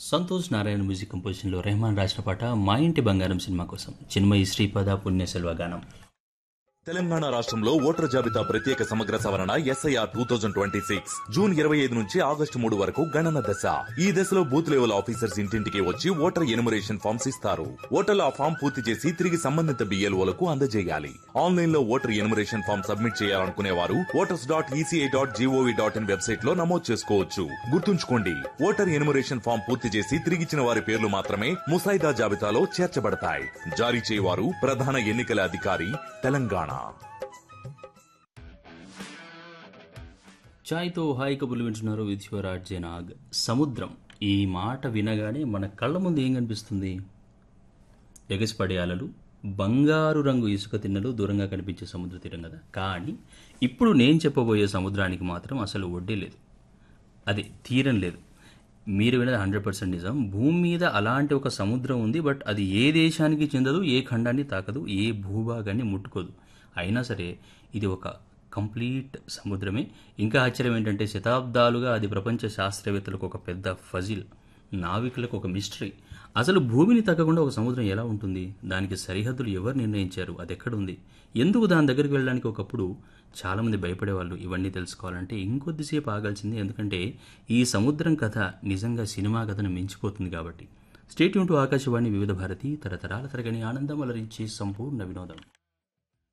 Santosh Narayana music కంపోజిషన్లో రెహమాన్ రాసిన పాట మా ఇంటి బంగారం సినిమా కోసం చిన్మయి శ్రీపద పుణ్యసెల్వ గానం తెలంగాణ రాష్ట్రంలో ఓటర్ జాబితా ప్రత్యేక సమగ్ర సవరణ SIR two thousand twenty six June ఇరవై ఐదు నుంచి ఆగస్టు మూడు వరకు గణన దశ ఈ దశలో బూత్ లెవెల్ ఆఫీసర్స్ ఇంటింటికి వచ్చి ఓటర్ ఎనుమరేషన్ ఫామ్స్ ఇస్తారు ఓటర్లు ఆ ఫామ్ పూర్తి చేసి తిరిగి సంబంధిత బిఎల్ఓలకు అందజేయాలి ఆన్లైన్ లో ఓటర్ ఎనుమరేషన్ ఫామ్ సబ్మిట్ చేయాలనుకునే వారు voters dot ECI dot gov dot in website లో నమోదు చేసుకోవచ్చు గుర్తుంచుకోండి ఓటర్ ఎనుమరేషన్ ఫామ్ పూర్తి చేసి తిరిగిచ్చిన వారి పేర్లు మాత్రమే ముసాయిదా జాబితాలో చేర్చబడతాయి జారీ చేయవారు ప్రధాన ఎన్నికల అధికారి తెలంగాణ చాయ్తో హాయి కబుర్లు వింటున్నారు విత్ యువర్ ఆర్ట్ జనాగ్ సముద్రం ఈ మాట వినగానే మన కళ్ళ ముందు ఏం కనిపిస్తుంది ఎగసిపడే అలలు బంగారు రంగు ఇసుక తిన్నలు దూరంగా కనిపించే సముద్ర తీరం కదా కానీ ఇప్పుడు నేను చెప్పబోయే సముద్రానికి మాత్రం అసలు వడ్డీ లేదు అది తీరం లేదు మీరు వినది హండ్రెడ్ పర్సెంట్ నిజం భూమి మీద అలాంటి ఒక సముద్రం ఉంది బట్ అది ఏ దేశానికి చెందదు ఏ ఖండాన్ని తాకదు ఏ భూభాగాన్ని ముట్టుకోదు అయినా సరే ఇది ఒక కంప్లీట్ సముద్రమే ఇంకా ఆశ్చర్యం ఏంటంటే శతాబ్దాలుగా అది ప్రపంచ శాస్త్రవేత్తలకు ఒక పెద్ద ఫజిల్ నావికులకు ఒక మిస్టరీ అసలు భూమిని తగ్గకుండా ఒక సముద్రం ఎలా ఉంటుంది దానికి సరిహద్దులు ఎవరు నిర్ణయించారు అది ఎక్కడుంది ఎందుకు దాని దగ్గరికి వెళ్ళడానికి ఒకప్పుడు చాలామంది భయపడేవాళ్ళు ఇవన్నీ తెలుసుకోవాలంటే ఇంకొద్దిసేపు ఆగాల్సింది ఎందుకంటే ఈ సముద్రం కథ నిజంగా సినిమా కథను మించిపోతుంది కాబట్టి స్టేట్ యూన్ టు ఆకాశవాణి వివిధ భారతి తరతరాల తరగని ఆనందం అలరించి సంపూర్ణ వినోదం